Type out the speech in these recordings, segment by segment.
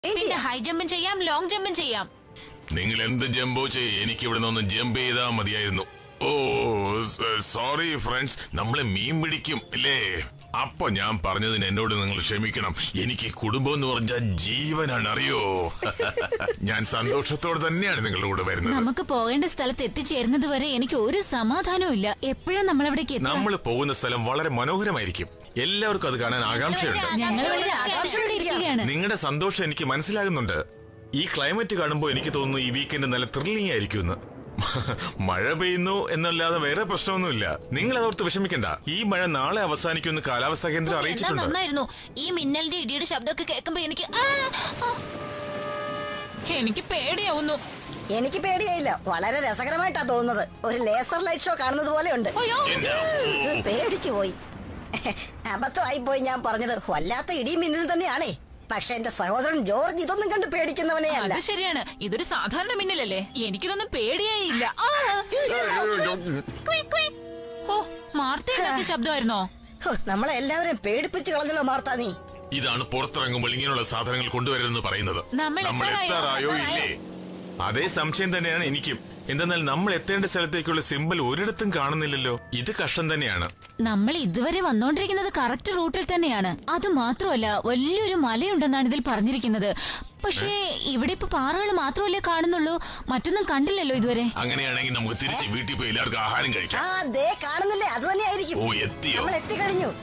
പിന്നെ ഹൈ ജമ്പും ചെയ്യാം ലോങ് ജമ്പും ചെയ്യാം നിങ്ങൾ എന്ത് ജമ്പോ ചെയ്യ് എനിക്ക് ഇവിടെ നിന്ന് ജമ്പ് ചെയ്താ മതിയായിരുന്നു ഓ സോറി ഫ്രണ്ട്സ് നമ്മളെ മീൻ പിടിക്കും അല്ലേ അപ്പൊ ഞാൻ പറഞ്ഞതിന് എന്നോട് നിങ്ങൾ ക്ഷമിക്കണം എനിക്ക് കുടുംബം എന്ന് പറഞ്ഞാൽ ജീവനാണ് അറിയോ ഞാൻ സന്തോഷത്തോടെ തന്നെയാണ് നിങ്ങളുടെ കൂടെ വരുന്നത് നമുക്ക് പോകേണ്ട സ്ഥലത്ത് എത്തിച്ചേരുന്നത് വരെ എനിക്ക് ഒരു സമാധാനവും ഇല്ല എപ്പോഴും നമ്മൾ അവിടേക്ക് എത്താം നമ്മൾ പോകുന്ന സ്ഥലം വളരെ മനോഹരമായിരിക്കും എല്ലാവർക്കും അത് കാണാൻ ആകാംക്ഷയുണ്ട് ഞങ്ങൾ വളരെ ആകാംക്ഷയോടെ ഇരിക്കുകയാണ് നിങ്ങളുടെ സന്തോഷം എനിക്ക് മനസ്സിലാകുന്നുണ്ട് ഈ ക്ലൈമറ്റ് കാണുമ്പോൾ എനിക്ക് തോന്നുന്നു ഈ വീക്കെൻഡ് നല്ല ത്രില്ലിംഗ് ആയിരിക്കുമെന്ന് മഴ പെയ്യുന്നു എന്നല്ലാതെ വേറെ പ്രശ്നമൊന്നുമില്ല നിങ്ങൾ അതോർത്ത് വിഷമിക്കണ്ട ഈ മഴ നാളെ അവസാനിക്കുമെന്ന് കാലാവസ്ഥാ കേന്ദ്രം എന്താ അറിയിച്ചിട്ടുണ്ട് നന്നായിരുന്നു ഈ മിന്നലിന്റെ ഇടിയുടെ ശബ്ദമൊക്കെ കേൾക്കുമ്പോ എനിക്ക് ആ, ആ. എനിക്ക് പേടിയാവുന്നു എനിക്ക് പേടിയായില്ല വളരെ രസകരമായിട്ടാ തോന്നുന്നത് ഒരു ലേസർ ലൈറ്റ് ഷോ കാണുന്നത് പോലെ ഉണ്ട് അയ്യോ പേടിച്ചു പോയി അബദ്ധമായി പോയി ഞാൻ പറഞ്ഞത് വല്ലാത്ത ഇടിയും മിന്നൽ തന്നെയാണേ പക്ഷെ എന്റെ സഹോദരൻ ജോർജ് ഇതൊന്നും കണ്ട് പേടിക്കുന്നവനേ അല്ല അത് ശരിയാണ് ഇതൊരു സാധാരണ മിന്നലല്ലേ എനിക്കിതൊന്നും പേടിയായില്ല ആ. Quick, quick. ഓ മാർത്തയുണ്ടാക്കിയ ശബ്ദമായിരുന്നോ ഹോ, നമ്മളെ എല്ലാവരെയും പേടിപ്പിച്ച് കളഞ്ഞല്ലോ മാർത്താ നീ ഇതാണ് പുറത്തിറങ്ങുമ്പോൾ ഇങ്ങനെയുള്ള സാധനങ്ങൾ കൊണ്ടുവരരുതെന്ന് പറയുന്നത് നമ്മൾ നമ്മൾ എത്താറായോ? എത്താറായോ ഇല്ലേ അതേ സംശയം തന്നെയാണ് എനിക്കും എന്തെന്നാൽ നമ്മൾ എത്തേണ്ട സ്ഥലത്തേക്കുള്ള സിമ്പിൾ ഒരിടത്തും കാണുന്നില്ലല്ലോ ഇത് കഷ്ടം തന്നെയാണ് നമ്മൾ ഇതുവരെ വന്നോണ്ടിരിക്കുന്നത് കറക്റ്റ് റൂട്ടിൽ തന്നെയാണ് അത് മാത്രമല്ല വലിയൊരു മലയുണ്ടെന്നാണ് ഇതിൽ പറഞ്ഞിരിക്കുന്നത് പക്ഷേ ഇവിടെ ഇപ്പൊ പാറകൾ മാത്രമല്ലേ കാണുന്നുള്ളൂ മറ്റൊന്നും കണ്ടില്ലല്ലോ ഇതുവരെ അങ്ങനെയാണെങ്കിൽ നമുക്ക് തിരിച്ച് വീട്ടിൽ പോയി എല്ലാവർക്കും ആഹാരം ആ കഴിക്കാം ദേ കാണുന്നില്ലേ അത് തന്നെയായിരിക്കും ഓ എത്തിയോ നമ്മൾ എത്തിക്കഴിഞ്ഞു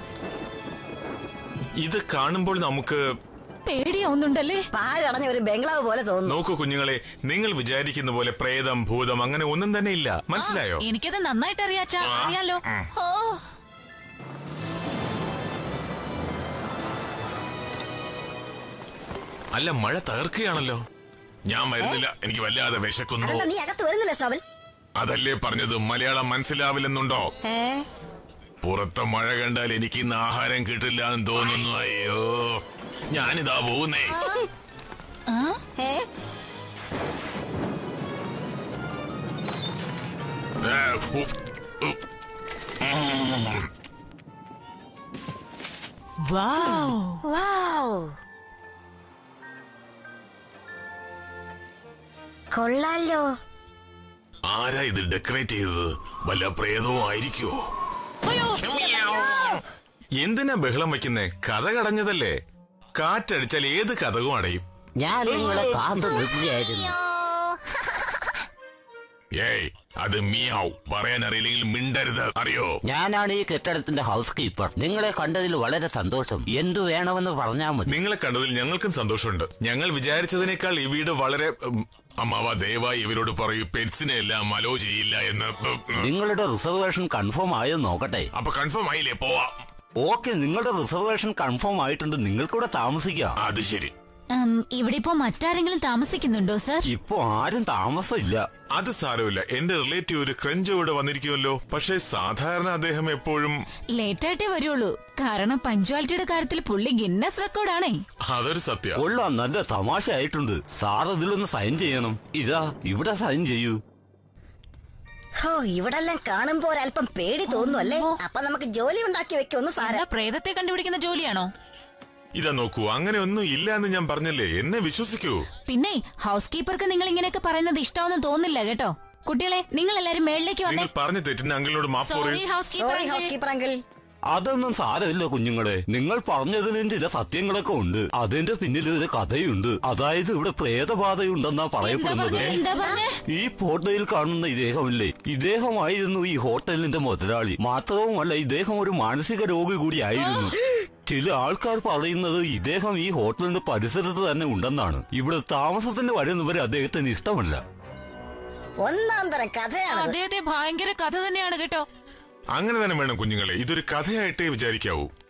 ഇത് കാണുമ്പോൾ നമുക്ക് പേടിയാവുന്നുണ്ടല്ലേ പാഴടഞ്ഞ ഒരു ബംഗ്ലാവ് പോലെ തോന്നുന്നു നോക്കൂ കുഞ്ഞുങ്ങളെ നിങ്ങൾ വിചാരിക്കുന്ന പോലെ പ്രേതം ഭൂതം അങ്ങനെ ഒന്നും തന്നെ ഇല്ല മനസ്സിലായോ എനിക്കത് നന്നായിട്ട് അറിയാച്ചാ ആ. അറിയാലോ ഉം. ഓ അല്ല മഴ തകർക്കുകയാണല്ലോ ഞാൻ വരുന്നില്ല എനിക്ക് വല്ലാതെ വിശക്കുന്നു അതെന്താ നീ അകത്ത് വരുന്നില്ല സ്നോബൽ അതല്ലേ പറഞ്ഞത് മലയാളം മനസ്സിലാവില്ലെന്നുണ്ടോ ഏ പുറത്തെ മഴ കണ്ടാൽ എനിക്ക് ഇന്ന് ആഹാരം കിട്ടില്ല എന്ന് തോന്നുന്നു അയ്യോ ഞാനിതാ പോകുന്നേ ആ? ഏ ഏ, ഉഫ്, ഉഫ്. ഉം. വൗ. വാവ് കൊള്ളാലോ ആരാ ഇത് ഡെക്കറേറ്റ് ചെയ്തത് വല്ല പ്രേതവും ആയിരിക്കുമോ അയ്യോ എന്തിനാ ബഹളം വെക്കുന്നേ കഥ കടഞ്ഞതല്ലേ കാറ്റടിച്ചാൽ ഏത് കഥകും അടയും ഞാൻ നിങ്ങളെ കാത്തു നിൽക്കുകയായിരുന്നു ഏയ് അത് മിയാവ് പറയാൻ അറിയില്ലെങ്കിൽ മിണ്ടരുത് അറിയോ ഞാനാണ് ഈ കെട്ടിടത്തിന്റെ ഹൗസ് കീപ്പർ നിങ്ങളെ കണ്ടതിൽ വളരെ സന്തോഷം എന്തു വേണമെന്ന് പറഞ്ഞാൽ മതി നിങ്ങളെ കണ്ടതിൽ ഞങ്ങൾക്കും സന്തോഷമുണ്ട് ഞങ്ങൾ വിചാരിച്ചതിനേക്കാൾ ഈ വീട് വളരെ ഉം, അമ്മാവ ദയവായി ഇവരോട് പറയൂ പെറ്റ്സിനെ എല്ലാം അലോ ചെയ്യില്ല എന്ന് ഉം, ഉം. നിങ്ങളുടെ റിസർവേഷൻ കൺഫേം ആയോ നോക്കട്ടെ അപ്പൊ കൺഫേം ആയില്ലേ പോവാം ഓക്കെ നിങ്ങളുടെ റിസർവേഷൻ കൺഫേം ആയിട്ടുണ്ട് നിങ്ങൾക്കൂടെ താമസിക്കാം അത് ശരി ഉം, ഇവിടെ ഇപ്പോ മറ്റാരെങ്കിലും താമസിക്കുന്നുണ്ടോ സർ ഇപ്പൊ ആരും താമസമില്ല അത് സാരമില്ല എന്റെ റിലേറ്റീവ് ഒരു ക്രഞ്ച് ഇവിടെ വന്നിരിക്കുമല്ലോ പക്ഷേ സാധാരണ അദ്ദേഹം എപ്പോഴും ലേറ്റായിട്ടേ വരുള്ളൂ കാരണം പഞ്ച്വാലിറ്റിയുടെ കാര്യത്തിൽ പുള്ളി ഗിന്നസ് റെക്കോർഡാണേ അതൊരു സത്യ കൊള്ളാം നല്ല തമാശ ആയിട്ടുണ്ട് സാർ ഇതിലൊന്ന് സൈൻ ചെയ്യണം ഇതാ ഇവിടെ സൈൻ ചെയ്യൂ ഹോ ഇവിടെല്ലാം കാണുമ്പോ ഒരല്പം പേടി തോന്നുന്നു അല്ലേ അപ്പൊ നമുക്ക് ജോലി ഉണ്ടാക്കി വെക്കൊന്നു സാര എന്താ പ്രേതത്തെ കണ്ടുപിടിക്കുന്ന ജോലിയാണോ ഇതാ നോക്കൂ അങ്ങനെ ഒന്നും ഇല്ല എന്ന് ഞാൻ പറഞ്ഞല്ലേ എന്നെ വിശ്വസിക്കൂ പിന്നെ ഹൗസ് കീപ്പർക്ക് നിങ്ങൾ ഇങ്ങനെയൊക്കെ പറയുന്നത് ഇഷ്ടമാണെന്ന് തോന്നില്ല കേട്ടോ കുട്ടികളെ നിങ്ങൾ എല്ലാരും മേളിലേക്ക് വന്നേ നിങ്ങൾ പറഞ്ഞു തെറ്റിന് അങ്കിളിനോട് മാപ്പ് സോറി പറയൂ housekeeper sorry housekeeper uncle അതൊന്നും സാരമില്ല കുഞ്ഞുങ്ങളെ നിങ്ങൾ പറഞ്ഞതിലും ചില സത്യങ്ങളൊക്കെ ഉണ്ട് അതിന്റെ പിന്നിൽ ഒരു കഥയുണ്ട് അതായത് ഇവിടെ പ്രേതബാധയുണ്ടെന്നാ എന്താ പറയപ്പെടുന്നത് പറഞ്ഞേ എന്താ പറഞ്ഞേ ഈ ഫോട്ടോയിൽ കാണുന്ന ഇദ്ദേഹമില്ലേ ഇദ്ദേഹമായിരുന്നു ഈ ഹോട്ടലിന്റെ മുതലാളി മാത്രവുമല്ല ഇദ്ദേഹം ഒരു മാനസിക രോഗി കൂടിയായിരുന്നു ചില ആൾക്കാർ പറയുന്നത് ഇദ്ദേഹം ഈ ഹോട്ടലിന്റെ പരിസരത്ത് തന്നെ ഉണ്ടെന്നാണ് ഇവിടെ താമസത്തിന് വരുന്നവരെ അദ്ദേഹത്തിന് ഇഷ്ടമല്ല ഒന്നാം തരം കഥയാണ് അതെ അതെ ഭയങ്കര കഥ തന്നെയാണ് കേട്ടോ അങ്ങനെ തന്നെ വേണം കുഞ്ഞുങ്ങളെ ഇതൊരു കഥയായിട്ടേ വിചാരിക്കാവൂ